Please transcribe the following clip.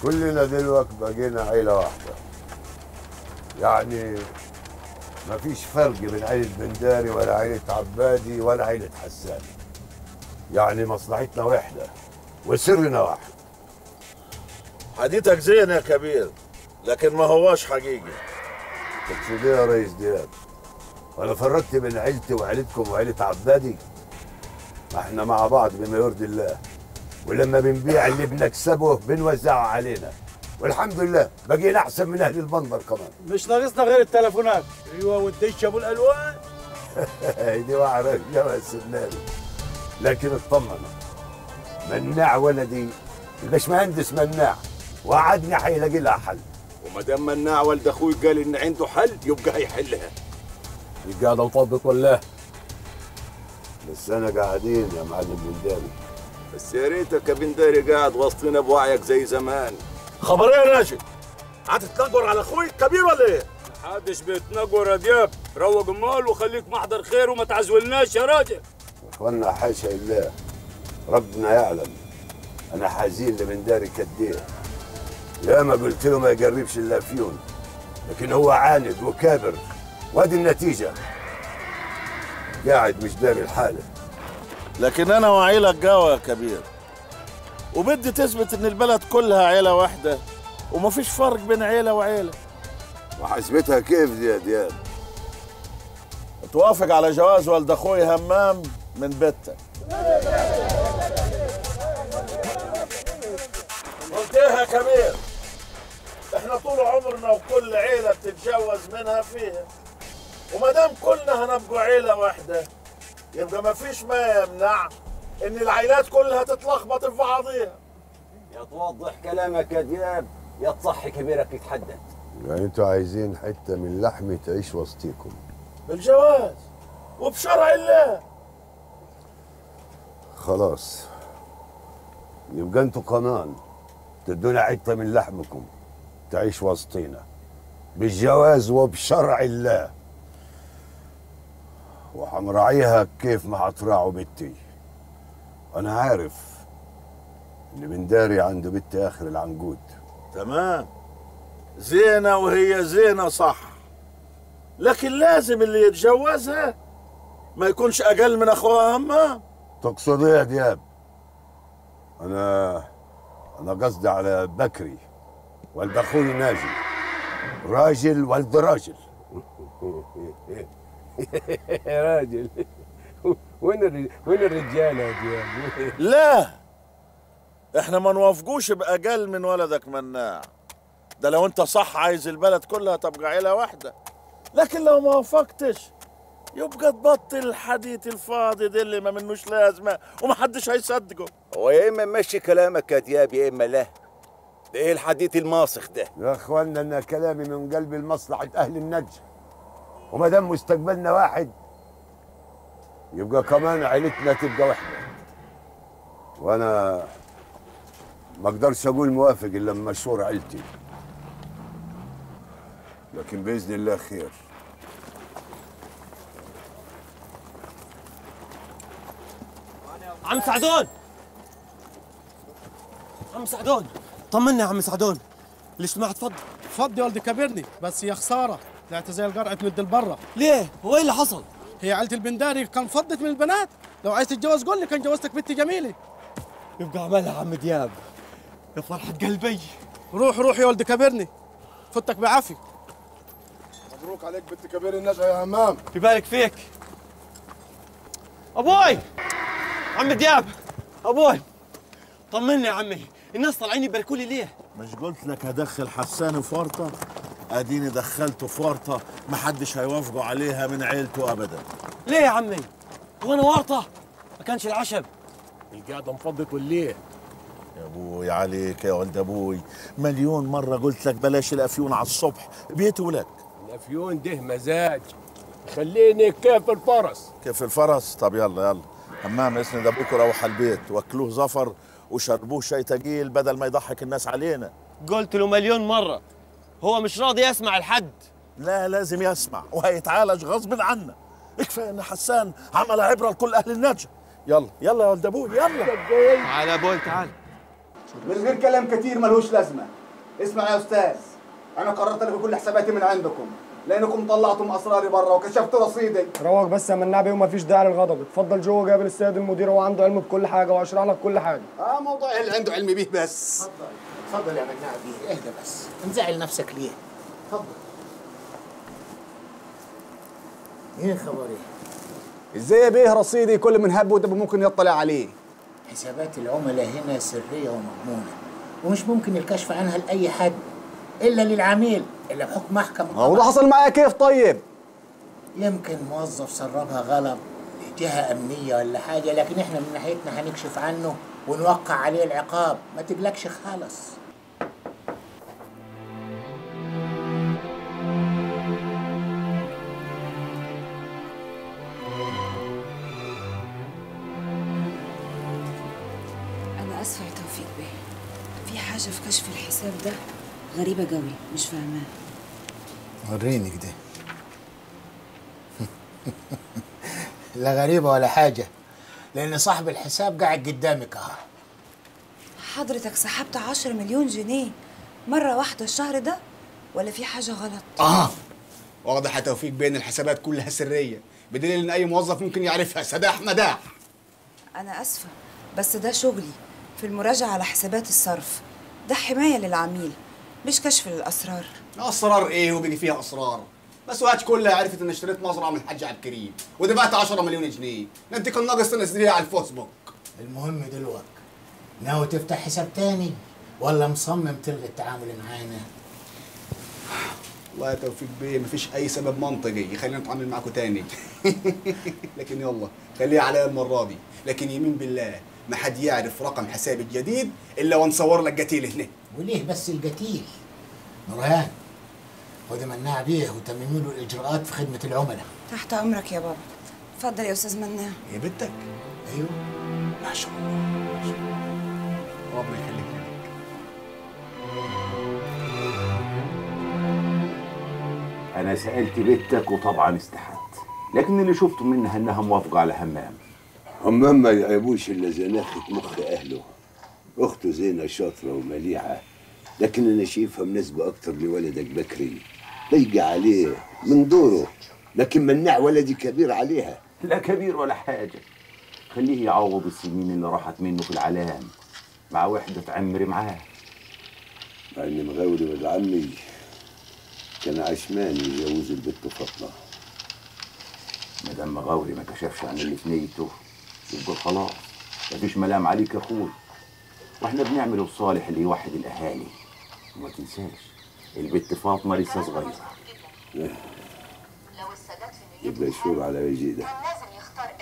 كلنا دلوقتي بقينا عيلة واحدة يعني ما فيش فرق بين عيلة بنداري ولا عيلة عبادي ولا عيلة حسان يعني مصلحتنا واحدة وسرنا واحد حديثك زين يا كبير لكن ما هواش حقيقي تقصد ايه يا ريس دياب وانا فرقت بين عيلتي وعيلتكم وعيلة عبادي ما احنا مع بعض بما يرضي الله ولما بنبيع اللي بنكسبه بنوزعه علينا والحمد لله بقينا احسن من اهل البندر كمان مش ناقصنا غير التليفونات ايوه والدش ابو الالوان دي وعرة يا السناري لكن اطمنوا مناع ولدي الباشمهندس مناع وعدني هيلاقي لها حل وما دام مناع والد اخوي قال ان عنده حل يبقى هيحلها يبقى هذا وطبق ولا بس انا قاعدين يا معلم بنداري بس يا ريتك يا بنداري قاعد وسطنا بوعيك زي زمان خبر ايه يا راشد هتتنقر على اخوي الكبير ولا ايه محدش بيتنقر يا دياب روق المال وخليك محضر خير وما تعزولناش يا راجل اخوانا حاشا لله ربنا يعلم انا حزين لبنداري كديه يا ما قلت له ما يقربش الا فيون لكن هو عاند وكابر وادي النتيجه قاعد مش داري الحاله لكن انا وعيلك قوي يا كبير وبدي تثبت ان البلد كلها عيله واحده ومفيش فرق بين عيله وعيله وحسبتها كيف دي يا دياب توافق على جواز والد اخوي همام من بيتك قلت ايه يا كبير احنا طول عمرنا وكل عيله بتتجوز منها فيها وما دام كلنا هنبقوا عيله واحده يبقى ما فيش ما يمنع ان العائلات كلها تتلخبط في بعضيها يا توضح كلامك يا دياب يا تصحي كبيرك يتحدث يعني انتوا عايزين حته من لحمي تعيش وسطيكم بالجواز وبشرع الله خلاص يبقى انتوا كمان تدونا حته من لحمكم تعيش وسطينا بالجواز وبشرع الله وحنراعيها كيف ما هتراعوا بنتي انا عارف ان بنداري عنده بنت اخر العنقود تمام زينة وهي زينة صح لكن لازم اللي يتجوزها ما يكونش أقل من أخوها همام تقصد ايه يا دياب انا انا قصدي على بكري والد اخوي ناجي راجل والد راجل يا راجل وين الرج... وين الرجاله يا دياب لا احنا ما نوافقوش بأقل من ولدك مناع ده لو انت صح عايز البلد كلها تبقى عيلة واحدة لكن لو ما وافقتش يبقى تبطل الحديث الفاضي ده اللي ما منوش لازمة ومحدش هيصدقه هو يا اما مشي كلامك يا دياب يا اما لا ده ايه الحديث الماسخ ده يا اخوانا انا كلامي من قلب لمصلحه اهل النجم وما دام مستقبلنا واحد يبقى كمان عيلتنا تبقى واحده وانا ما اقدرش اقول موافق الا لما مشهور عيلتي لكن باذن الله خير عم سعدون عم سعدون طمنا يا عم سعدون ليش ما تفضل فضي ولدي كبرني بس يا خساره طلعت زي القرعه مد البره ليه هو ايه اللي حصل هي عيله البنداري كان فضت من البنات لو عايز تتجوز قول لي كان جوزتك بنت جميله يبقى عملها عم دياب يا فرحة قلبي روح روح يا ولدي كبرني فتك بعافيه مبروك عليك بنت كبير النجا يا همام يبارك فيك ابوي عم دياب ابوي طمني يا عمي الناس طالعين يباركوا لي ليه مش قلت لك هدخل حسان في ورطة اديني دخلته في ورطة محدش هيوافقوا عليها من عيلته ابدا ليه يا عمي هو انا ورطه ما كانش العشب القعده انفضت والليه يا ابوي عليك يا ولد ابوي مليون مرة قلت لك بلاش الافيون على الصبح بيته لك الافيون ده مزاج خليني كيف الفرس كيف الفرس طب يلا يلا همام اسند ابوك وروح البيت واكلوه زفر وشربوه شاي تقيل بدل ما يضحك الناس علينا قلت له مليون مرة هو مش راضي يسمع الحد لا لازم يسمع وهيتعالج غصب عنه كفايه ان حسان عمل عبره لكل اهل النجا يلا يلا يا ولد ابوي يلا تعال يا ابوي تعال من غير كلام كتير ملهوش لازمه اسمع يا استاذ انا قررت الغي كل حساباتي من عندكم لانكم طلعتم اسراري بره وكشفتوا رصيدي روج بس يا مناع بيه ومفيش داعي للغضب اتفضل جوه قابل السيد المدير هو عنده علم بكل حاجه وهشرح لك كل حاجه اه موضوع اللي عنده علم بيه بس اتفضل يا مناع بيه اهدى بس انزعل نفسك ليه اتفضل ايه خبر ايه ازاي يا بيه رصيدي كل من هب ودب ممكن يطلع عليه حسابات العملاء هنا سرية ومضمونة ومش ممكن الكشف عنها لأي حد إلا للعميل إلا بحكم محكمة هو ده حصل معايا كيف طيب يمكن موظف سربها غلط جهة أمنية ولا حاجة لكن إحنا من ناحيتنا هنكشف عنه ونوقع عليه العقاب ما تقلقش خالص أنا آسفة يا توفيق بيه في حاجة في كشف الحساب ده غريبة قوي مش فاهماها وريني كده لا غريبة ولا حاجة لأن صاحب الحساب قاعد قدامك أهو حضرتك سحبت عشرة مليون جنيه مرة واحدة الشهر ده ولا في حاجة غلط اه واضح يا توفيق بين الحسابات كلها سريه بدليل ان اي موظف ممكن يعرفها سداح مداح أنا آسفة بس ده شغلي في المراجعة على حسابات الصرف ده حماية للعميل مش كشف للأسرار اسرار ايه وبيجي فيها اسرار بس وقت كلها عرفت ان اشتريت مزرعه من الحاج عبد الكريم ودفعت 10 مليون جنيه ده انت كان ناقص تنزليها على الفيسبوك المهم دلوقتي ناوي تفتح حساب تاني ولا مصمم تلغي التعامل معانا والله يا توفيق بيه مفيش اي سبب منطقي يخلينا نتعامل معاكم تاني لكن يلا خليها عليا المره دي لكن يمين بالله ما حد يعرف رقم حسابي الجديد الا ونصور لك قتيل هنا وليه بس القتيل نورهان خد مناع بيه وتممي له الإجراءات في خدمة العملاء تحت أمرك يا بابا اتفضل يا أستاذ مناع يا بنتك أيوه ما شاء الله ما شاء الله ربنا يخليك لك أنا سألت بنتك وطبعا استحت لكن اللي شفته منها إنها موافقة على همام همام ما يعيبوش الا زناخة مخ اهله اخته زينة شاطرة ومليحة لكن انا شايفها مناسبة اكتر لولدك بكري لايقة عليه من دوره لكن مناع ولدي كبير عليها لا كبير ولا حاجة خليه يعوض السنين اللي راحت منه في العلام مع وحدة تعمر معاه مع ان مغاوري ولد عمي كان عشمان يجوز البت فاطمة ما دام مغاوري ما كشفش عن اللي في نيته يبقى خلاص مفيش ملام عليك يا اخوي واحنا بنعمل الصالح اللي يوحد الاهالي وما تنساش البت فاطمه لسه صغيره يبقى يشور على وجهي ده